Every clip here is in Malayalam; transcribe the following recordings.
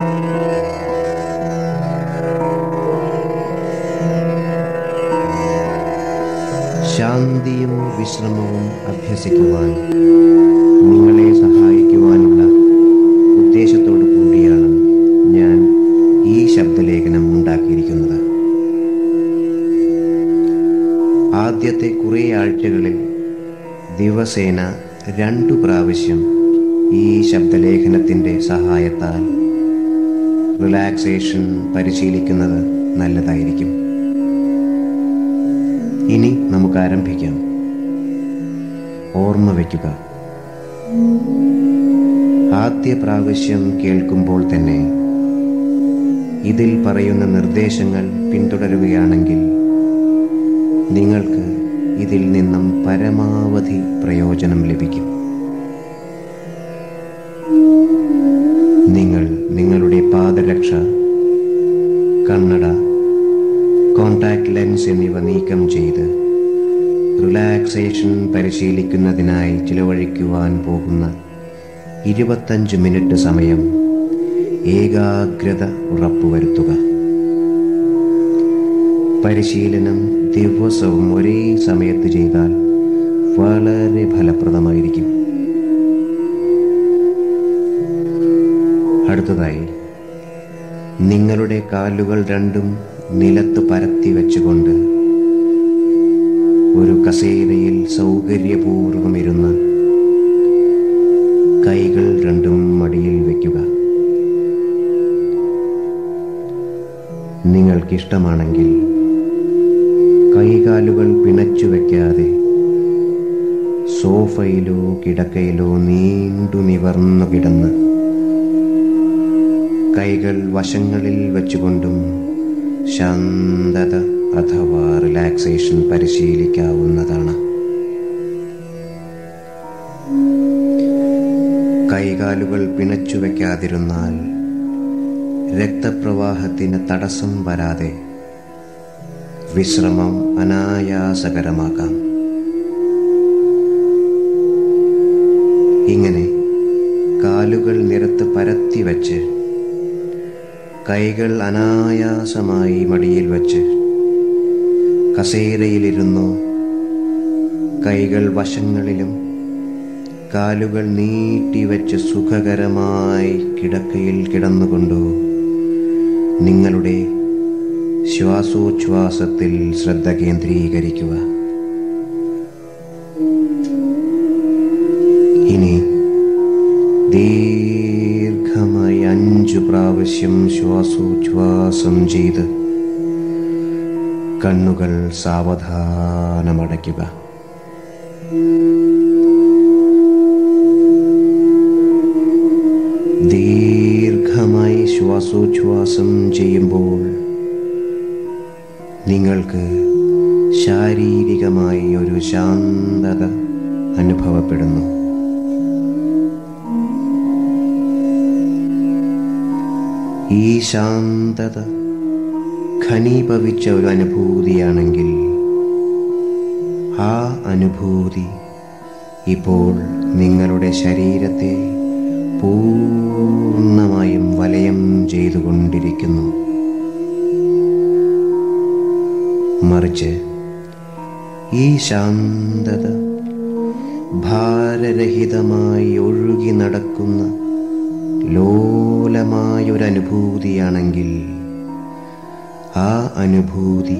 ശാന്തിയും വിശ്രമവും അഭ്യസിക്കുവാൻ നിങ്ങളെ സഹായിക്കുവാനുള്ള ഉദ്ദേശത്തോടു കൂടിയാണ് ഞാൻ ഈ ശബ്ദലേഖനം ഉണ്ടാക്കിയിരിക്കുന്നത് ആദ്യത്തെ കുറേ ആഴ്ചകളിൽ ദിവസേന രണ്ടു പ്രാവശ്യം ഈ ശബ്ദലേഖനത്തിൻ്റെ സഹായത്താൽ റിലാക്സേഷൻ പരിശീലിക്കുന്നത് നല്ലതായിരിക്കും ഇനി നമുക്ക് ആരംഭിക്കാം ഓർമ്മ വയ്ക്കുക ആദ്യ പ്രാവശ്യം കേൾക്കുമ്പോൾ തന്നെ ഇതിൽ പറയുന്ന നിർദ്ദേശങ്ങൾ പിന്തുടരുകയാണെങ്കിൽ നിങ്ങൾക്ക് ഇതിൽ നിന്നും പരമാവധി പ്രയോജനം ലഭിക്കും നിങ്ങൾ നിങ്ങളുടെ പാദരക്ഷ കണ്ണട കോണ്ടാക്ട് ലെൻസ് എന്നിവ നീക്കം ചെയ്ത് റിലാക്സേഷൻ പരിശീലിക്കുന്നതിനായി ചിലവഴിക്കുവാൻ പോകുന്ന ഇരുപത്തഞ്ച് മിനിറ്റ് സമയം ഏകാഗ്രത ഉറപ്പുവരുത്തുക പരിശീലനം ദിവസവും ഒരേ സമയത്ത് ചെയ്താൽ വളരെ ഫലപ്രദമായിരിക്കും അടുത്തതായി നിങ്ങളുടെ കാലുകൾ രണ്ടും നിലത്ത് പരത്തി വെച്ചുകൊണ്ട് ഒരു കസേരയിൽ സൗകര്യപൂർവം ഇരുന്ന് കൈകൾ രണ്ടും മടിയിൽ വയ്ക്കുക നിങ്ങൾക്കിഷ്ടമാണെങ്കിൽ കൈകാലുകൾ പിണച്ചു വയ്ക്കാതെ സോഫയിലോ കിടക്കയിലോ നീണ്ടു നിവർന്നു കിടന്ന് കൈകൾ വശങ്ങളിൽ വെച്ചുകൊണ്ടും ശാന്തത അഥവാ റിലാക്സേഷൻ പരിശീലിക്കാവുന്നതാണ് കൈകാലുകൾ പിണച്ചു വയ്ക്കാതിരുന്നാൽ രക്തപ്രവാഹത്തിന് തടസ്സം വരാതെ വിശ്രമം അനായാസകരമാക്കാം ഇങ്ങനെ കാലുകൾ നിരത്ത് പരത്തി വച്ച് കൈകൾ അനായാസമായി മടിയിൽ വച്ച് കസേരയിലിരുന്നോ കൈകൾ വശങ്ങളിലും കാലുകൾ നീട്ടിവെച്ച് സുഖകരമായി കിടക്കയിൽ കിടന്നുകൊണ്ടോ നിങ്ങളുടെ ശ്വാസോച്ഛ്വാസത്തിൽ ശ്രദ്ധ കേന്ദ്രീകരിക്കുക ഇനി ദീർഘമായി അഞ്ചു പ്രാവശ്യം ശ്വാസോച്ഛ്വാസം ചെയ്ത് കണ്ണുകൾ സാവധാനമടയ്ക്കുക ദീർഘമായി ശ്വാസോച്ഛ്വാസം ചെയ്യുമ്പോൾ നിങ്ങൾക്ക് ശാരീരികമായി ഒരു ശാന്തത അനുഭവപ്പെടുന്നു ഈ ശാന്തത ഘനീഭവിച്ച ഒരു അനുഭൂതിയാണെങ്കിൽ ആ അനുഭൂതി ഇപ്പോൾ നിങ്ങളുടെ ശരീരത്തെ പൂർണ്ണമായും വലയം ചെയ്തുകൊണ്ടിരിക്കുന്നു മറിച്ച് ഈ ശാന്തത ഭാരരഹിതമായി ഒഴുകി നടക്കുന്ന ലോലമായൊരനുഭൂതിയാണെങ്കിൽ ആ അനുഭൂതി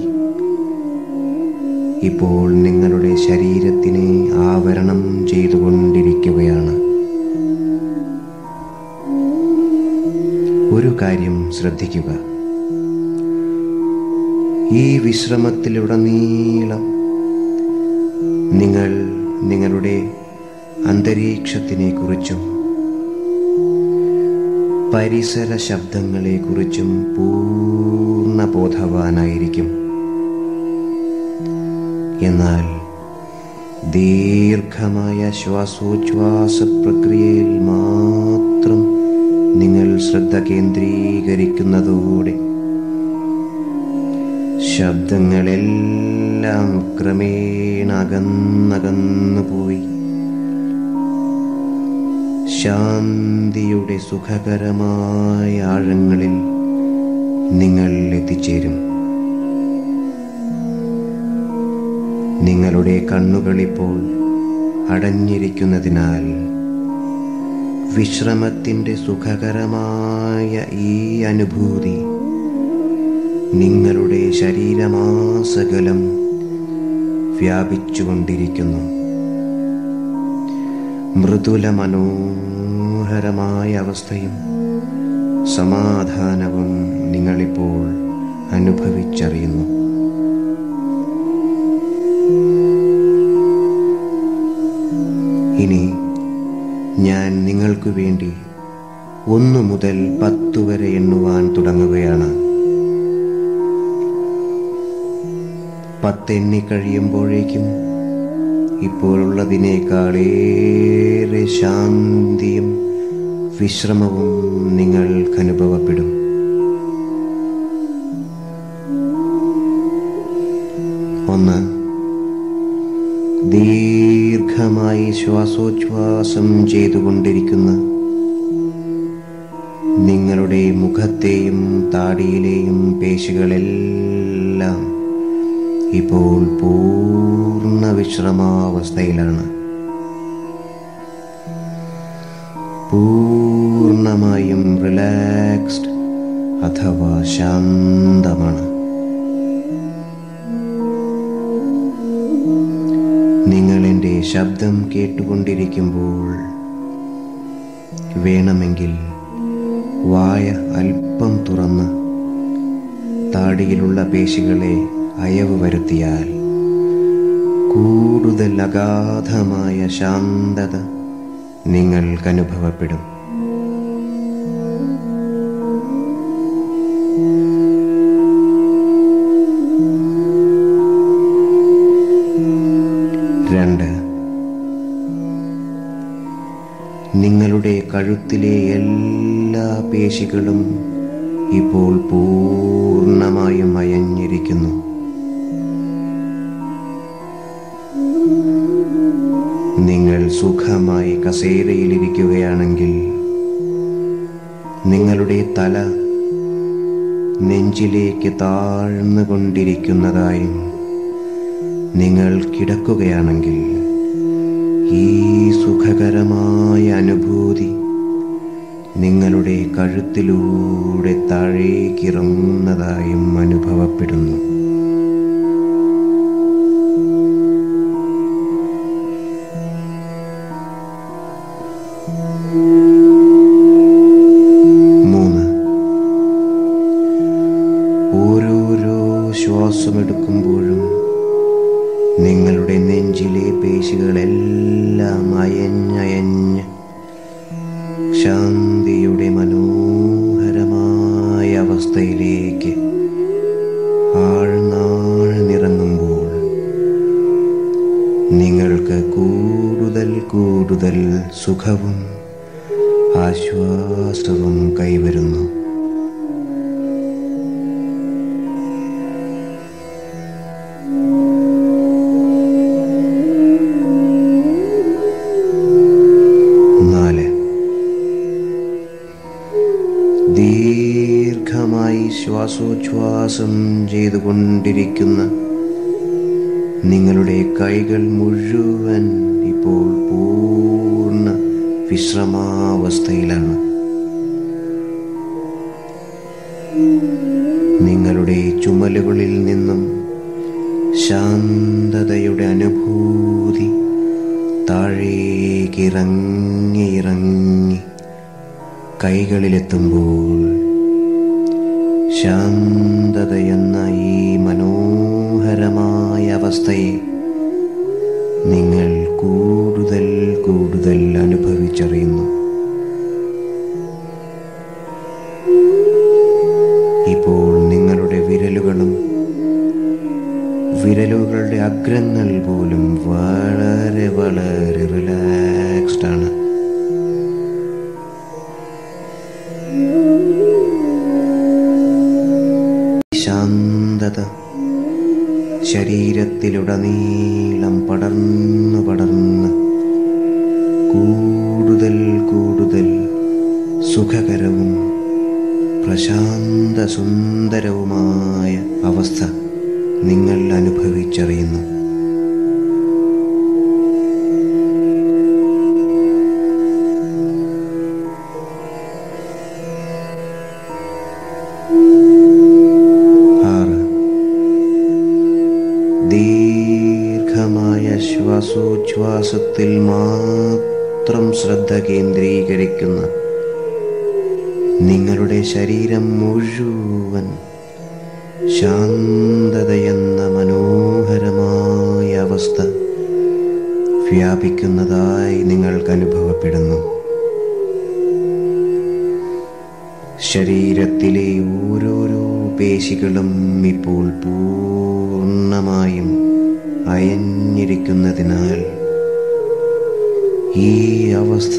ഇപ്പോൾ നിങ്ങളുടെ ശരീരത്തിനെ ആവരണം ചെയ്തുകൊണ്ടിരിക്കുകയാണ് ഒരു കാര്യം ശ്രദ്ധിക്കുക ഈ വിശ്രമത്തിലുടനീളം നിങ്ങൾ നിങ്ങളുടെ അന്തരീക്ഷത്തിനെ കുറിച്ചും പരിസര ശബ്ദങ്ങളെക്കുറിച്ചും പൂർണ്ണ ബോധവാനായിരിക്കും എന്നാൽ ദീർഘമായ ശ്വാസോച്ഛ്വാസ പ്രക്രിയയിൽ മാത്രം നിങ്ങൾ ശ്രദ്ധ കേന്ദ്രീകരിക്കുന്നതോടെ ശബ്ദങ്ങളെല്ലാം ക്രമേണ അകന്നകന്നു പോയി ശാന്തിയുടെ സുഖകരമായ ആഴങ്ങൾ നിങ്ങൾ എത്തിച്ചേരും നിങ്ങളുടെ കണ്ണുകളിപ്പോൾ അടഞ്ഞിരിക്കുന്നതിനാൽ വിശ്രമത്തിൻ്റെ സുഖകരമായ ഈ അനുഭൂതി നിങ്ങളുടെ ശരീരമാസകലം വ്യാപിച്ചുകൊണ്ടിരിക്കുന്നു മൃദുല മനോഹരമായ അവസ്ഥയും സമാധാനവും നിങ്ങളിപ്പോൾ അനുഭവിച്ചറിയുന്നു ഇനി ഞാൻ നിങ്ങൾക്കു വേണ്ടി ഒന്നു മുതൽ പത്തു വരെ എണ്ണുവാൻ തുടങ്ങുകയാണ് പത്തെണ്ണി കഴിയുമ്പോഴേക്കും ഇപ്പോഴുള്ളതിനേക്കാളേറെ ശാന്തിയും വിശ്രമവും നിങ്ങൾക്ക് അനുഭവപ്പെടും ഒന്ന് ദീർഘമായി ശ്വാസോച്ഛ്വാസം ചെയ്തുകൊണ്ടിരിക്കുന്ന നിങ്ങളുടെ മുഖത്തെയും താടിയിലെയും പേശികളെല്ലാം ഇപ്പോൾ പൂർണ്ണ വിശ്രമാവസ്ഥയിലാണ് പൂർണ്ണമായും റിലാക്സ്ഡ് അഥവാ ശാന്തമാണ് നിങ്ങൾ എൻ്റെ ശബ്ദം കേട്ടുകൊണ്ടിരിക്കുമ്പോൾ വേണമെങ്കിൽ വായ അല്പം തുറന്ന് താടിയിലുള്ള പേശികളെ അയവ് വരുത്തിയാൽ കൂടുതൽ അഗാധമായ ശാന്തത നിങ്ങൾക്കനുഭവപ്പെടും രണ്ട് നിങ്ങളുടെ കഴുത്തിലെ എല്ലാ പേശികളും ഇപ്പോൾ പൂർണ്ണമായും അയഞ്ഞിരിക്കുന്നു നിങ്ങൾ സുഖമായി കസേരയിലിരിക്കുകയാണെങ്കിൽ നിങ്ങളുടെ തല നെഞ്ചിലേക്ക് താഴ്ന്നുകൊണ്ടിരിക്കുന്നതായും നിങ്ങൾ കിടക്കുകയാണെങ്കിൽ ഈ സുഖകരമായ അനുഭൂതി നിങ്ങളുടെ കഴുത്തിലൂടെ താഴേക്കിറങ്ങുന്നതായും അനുഭവപ്പെടുന്നു മൂന്ന് ഓരോരോ ശ്വാസമെടുക്കുമ്പോഴും നിങ്ങളുടെ നെഞ്ചിലെ പേശികളെല്ലാം അയഞ്ഞയഞ്ഞ് ശാന്തിയുടെ മനോഹരമായ അവസ്ഥയിലേക്ക് ആഴ്ന്നാഴ്ന്നിറങ്ങുമ്പോൾ നിങ്ങൾക്ക് കൂടുതൽ കൂടുതൽ സുഖവും ആശ്വാസവും കൈവരുന്നു നാല് ദീർഘമായി ശ്വാസോച്ഛ്വാസം ചെയ്തുകൊണ്ടിരിക്കുന്ന നിങ്ങളുടെ കൈകൾ മുഴുവൻ ഇപ്പോൾ പൂർണ്ണ വിശ്രമാവസ്ഥയിലാണ് നിങ്ങളുടെ ചുമലുകളിൽ നിന്നും ശാന്തതയുടെ അനുഭൂതി താഴേക്ക് ഇറങ്ങി ഇറങ്ങി കൈകളിലെത്തുമ്പോൾ ശാന്തതയെന്ന ഈ മനോഹരമായ അവസ്ഥയെ നിങ്ങൾ കൂടുതൽ കൂടുതൽ അനുഭവിച്ചറിയുന്നു ഇപ്പോൾ നിങ്ങളുടെ വിരലുകളും വിരലുകളുടെ അഗ്രങ്ങൾ പോലും വളരെ വളരെ റിലാക്സ്ഡ് ആണ് ശാന്തത ശരീരത്തിലുടനീളം പടർന്നു പടർന്ന് കൂടുതൽ കൂടുതൽ സുഖകരവും പ്രശാന്ത സുന്ദരവുമായ അവസ്ഥ നിങ്ങൾ അനുഭവിച്ചറിയുന്നു ആറ് ദീർഘമായ ശ്വാസോച്ഛ്വാസത്തിൽ മാത്രം ശ്രദ്ധ കേന്ദ്രീകരിക്കുന്ന നിങ്ങളുടെ ശരീരം മുഴുവൻ ശാന്തതയെന്ന മനോഹരമായ അവസ്ഥ വ്യാപിക്കുന്നതായി നിങ്ങൾക്ക് അനുഭവപ്പെടുന്നു ശരീരത്തിലെ ഓരോരോ പേശികളും ഇപ്പോൾ പൂർണ്ണമായും അയഞ്ഞിരിക്കുന്നതിനാൽ ഈ അവസ്ഥ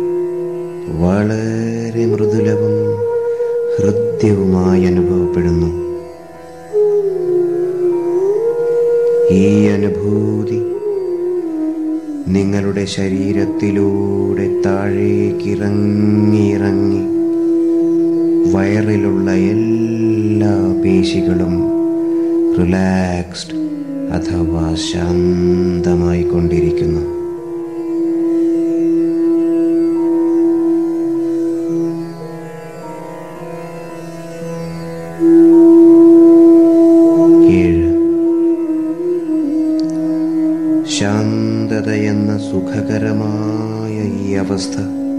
വളരെ മൃദുലവും ഹൃദ്യവുമായി അനുഭവപ്പെടുന്നു ഈ അനുഭൂതി നിങ്ങളുടെ ശരീരത്തിലൂടെ താഴേക്കിറങ്ങി ഇറങ്ങി വയറിലുള്ള എല്ലാ പേശികളും റിലാക്സ്ഡ് അഥവാ ശാന്തമായി കൊണ്ടിരിക്കുന്നു ഏഴ് ശാന്തത എന്ന സുഖകരമായ ഈ അവസ്ഥ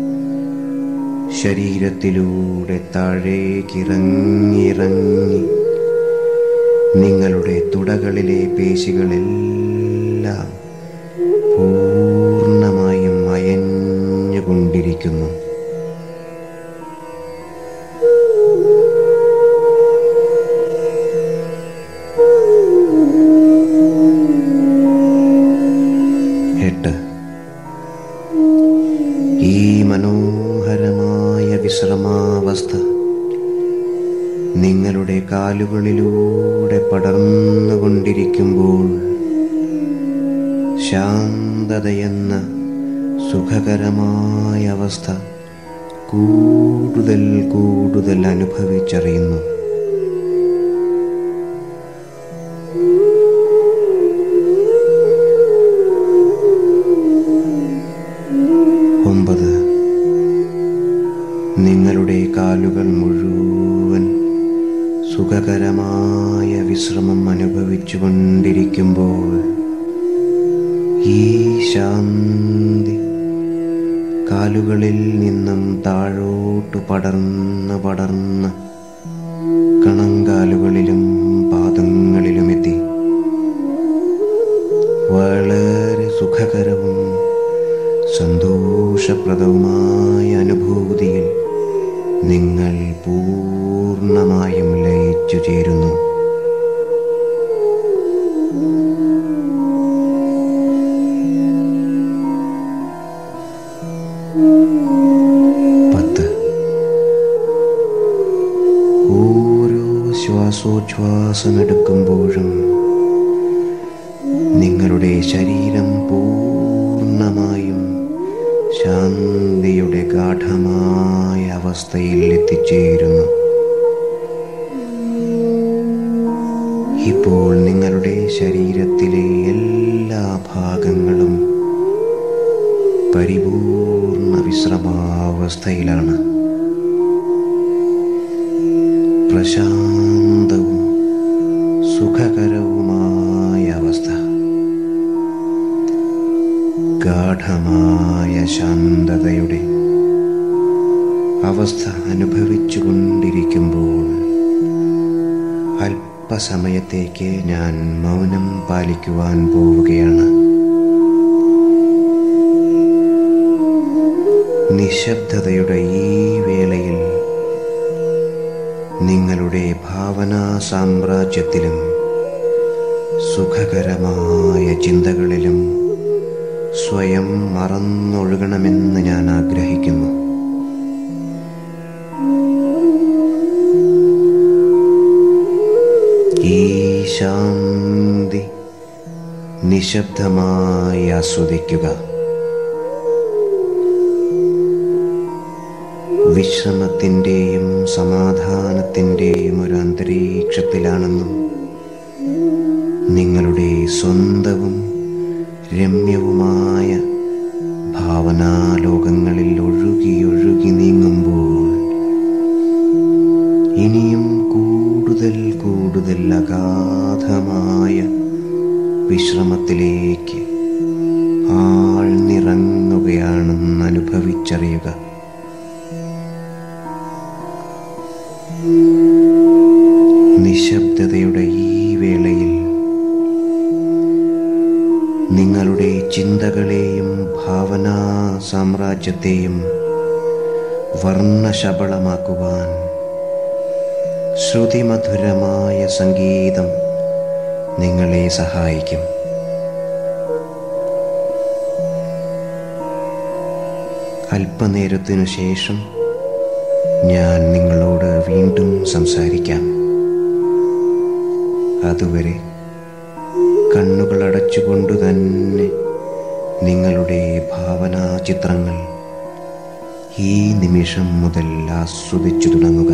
ശരീരത്തിലൂടെ താഴേക്കിറങ്ങിയിറങ്ങി നിങ്ങളുടെ തുടകളിലെ പേശികളെല്ലാം പൂർണ്ണമായും അയഞ്ഞുകൊണ്ടിരിക്കുന്നു എട്ട് ഈ മനോഹരമായ വിശ്രമാവസ്ഥ നിങ്ങളുടെ കാലുകളിലൂടെ പടർന്നുകൊണ്ടിരിക്കുമ്പോൾ ശാന്തതയെന്ന സുഖകരമായ അവസ്ഥ കൂടുതൽ കൂടുതൽ അനുഭവിച്ചറിയുന്നു ഒമ്പത് നിങ്ങളുടെ കാലുകൾ മുഴുവൻ സുഖകരമായ വിശ്രമം അനുഭവിച്ചു കൊണ്ടിരിക്കുമ്പോൾ ഈ ശാന്തി കാലുകളിൽ നിന്നും താഴോട്ട് പടർന്ന് പടർന്ന് കണങ്കാലുകളിലും പാദങ്ങളിലുമെത്തി വളരെ സുഖകരവും സന്തോഷപ്രദവുമായ അനുഭൂതിയിൽ നിങ്ങൾ പൂർണ്ണമായും ലയിച്ചു ചേരുന്നു പത്ത് ഓരോ ശ്വാസോച്ഛ്വാസമെടുക്കുമ്പോഴും നിങ്ങളുടെ ശരീരം പൂർണ്ണമായും ശാന്തിയുടെ ഗാഠമായ അവസ്ഥയിൽ എത്തിച്ചേരുന്നു ഇപ്പോൾ നിങ്ങളുടെ ശരീരത്തിലെ എല്ലാ ഭാഗങ്ങളും പരിപൂർണ വിശ്രമാവസ്ഥയിലാണ് പ്രശാന്തവും സുഖകരവുമായ അവസ്ഥ ഗാഠമായ ശാന്തതയുടെ അവസ്ഥ അനുഭവിച്ചു കൊണ്ടിരിക്കുമ്പോൾ അല്പസമയത്തേക്ക് ഞാൻ മൗനം പാലിക്കുവാൻ പോവുകയാണ് നിശബ്ദതയുടെ ഈ വേളയിൽ നിങ്ങളുടെ ഭാവനാ സാമ്രാജ്യത്തിലും സുഖകരമായ ചിന്തകളിലും സ്വയം മറന്നൊഴുകണമെന്ന് ഞാൻ ആഗ്രഹിക്കുന്നു ഈ ശാന്തി നിശബ്ദമായി ആസ്വദിക്കുക വിശ്രമത്തിൻ്റെയും സമാധാനത്തിൻ്റെയും ഒരു അന്തരീക്ഷത്തിലാണെന്നും നിങ്ങളുടെ സ്വന്തവും രമ്യവുമായ ഭാവനാലോകങ്ങളിൽ ഒഴുകി ഒഴുകി നീങ്ങുമ്പോൾ ഇനിയും കൂടുതൽ കൂടുതൽ അഗാധമായ വിശ്രമത്തിലേക്ക് ആഴ്ന്നിറങ്ങുകയാണെന്ന് അനുഭവിച്ചറിയുക നിശബ്ദതയുടെ ഈ വേളയിൽ നിങ്ങളുടെ ചിന്തകളെയും ഭാവനാ സാമ്രാജ്യത്തെയും വർണ്ണശബളമാക്കുവാൻ ശ്രുതിമധുരമായ സംഗീതം നിങ്ങളെ സഹായിക്കും അല്പനേരത്തിനു ശേഷം ഞാൻ നിങ്ങളോട് വീണ്ടും സംസാരിക്കാം അതുവരെ കണ്ണുകൾ അടച്ചുകൊണ്ട് തന്നെ നിങ്ങളുടെ ഭാവനാ ചിത്രങ്ങൾ ഈ നിമിഷം മുതൽ ആസ്വദിച്ചു തുടങ്ങുക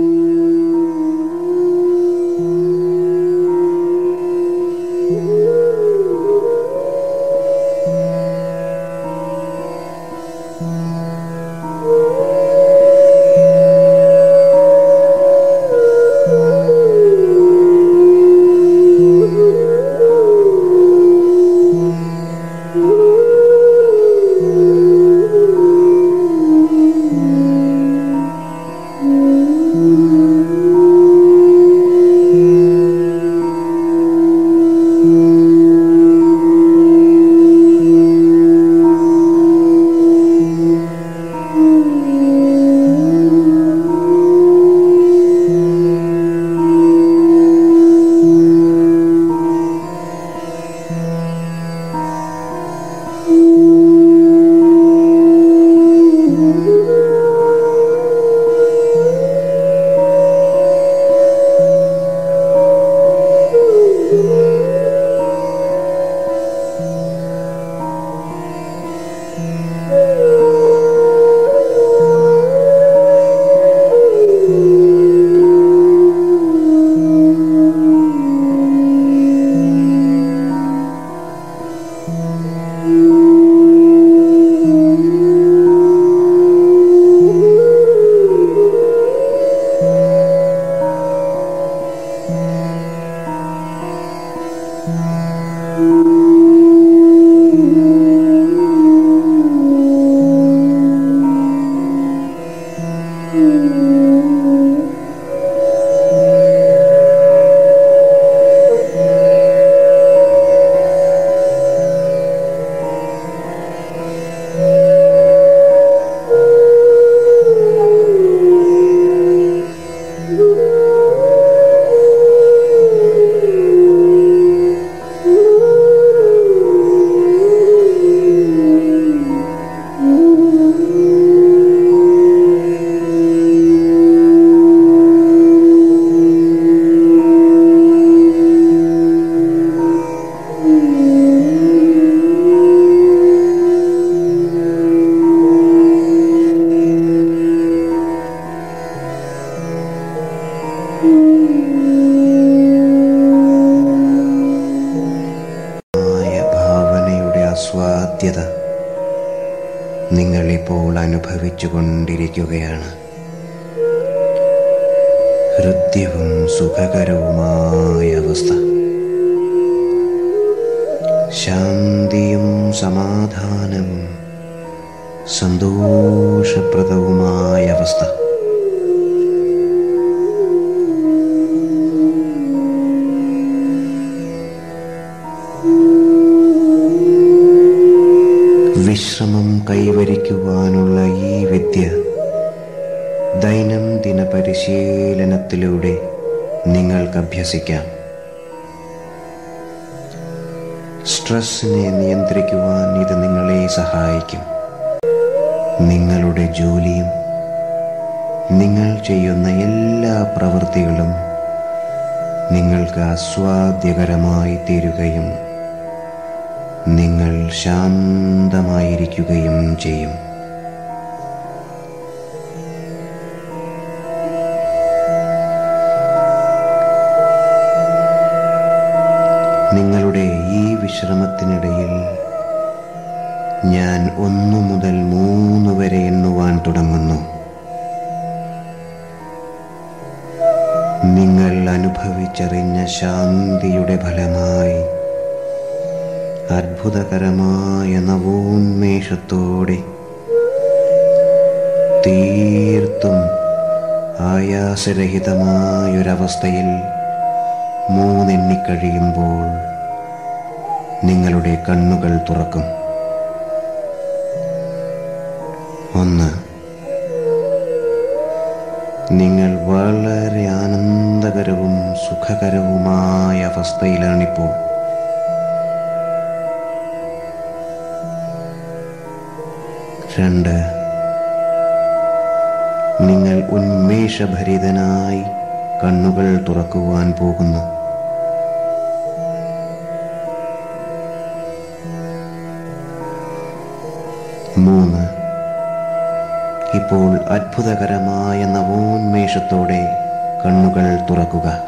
മായ ഭാവനയുടെ ആസ്വാദ്യത നിങ്ങളിപ്പോൾ അനുഭവിച്ചു കൊണ്ടിരിക്കുകയാണ് ഹൃദ്യവും സുഖകരവുമായ അവസ്ഥ ശാന്തിയും സമാധാനവും സന്തോഷപ്രദവുമായ അവസ്ഥ വിശ്രമം കൈവരിക്കുവാനുള്ള ഈ വിദ്യ ദൈനംദിന പരിശീലനത്തിലൂടെ നിങ്ങൾക്ക് അഭ്യസിക്കാം സ്ട്രെസ്സിനെ നിയന്ത്രിക്കുവാൻ ഇത് നിങ്ങളെ സഹായിക്കും നിങ്ങളുടെ ജോലിയും നിങ്ങൾ ചെയ്യുന്ന എല്ലാ പ്രവൃത്തികളും നിങ്ങൾക്ക് ആസ്വാദ്യകരമായി തീരുകയും നിങ്ങൾ ശാന്തമായിരിക്കുകയും ചെയ്യും നിങ്ങളുടെ ഈ വിശ്രമത്തിനിടയിൽ ഞാൻ ഒന്നു മുതൽ മൂന്ന് വരെ എണ്ണുവാൻ തുടങ്ങുന്നു നിങ്ങൾ അനുഭവിച്ചറിഞ്ഞ ശാന്തിയുടെ ഫലമായി അത്ഭുതകരമായ നവോന്മേഷത്തോടെ തീർത്തും ആയാസരഹിതമായൊരവസ്ഥയിൽ മൂന്നെണ്ണിക്കഴിയുമ്പോൾ നിങ്ങളുടെ കണ്ണുകൾ തുറക്കും ഒന്ന് നിങ്ങൾ വളരെ ആനന്ദകരവും സുഖകരവുമായ അവസ്ഥയിലാണിപ്പോൾ രണ്ട് നിങ്ങൾ ഉന്മേഷഭരിതനായി കണ്ണുകൾ തുറക്കുവാൻ പോകുന്നു മൂന്ന് ഇപ്പോൾ അത്ഭുതകരമായ നവോന്മേഷത്തോടെ കണ്ണുകൾ തുറക്കുക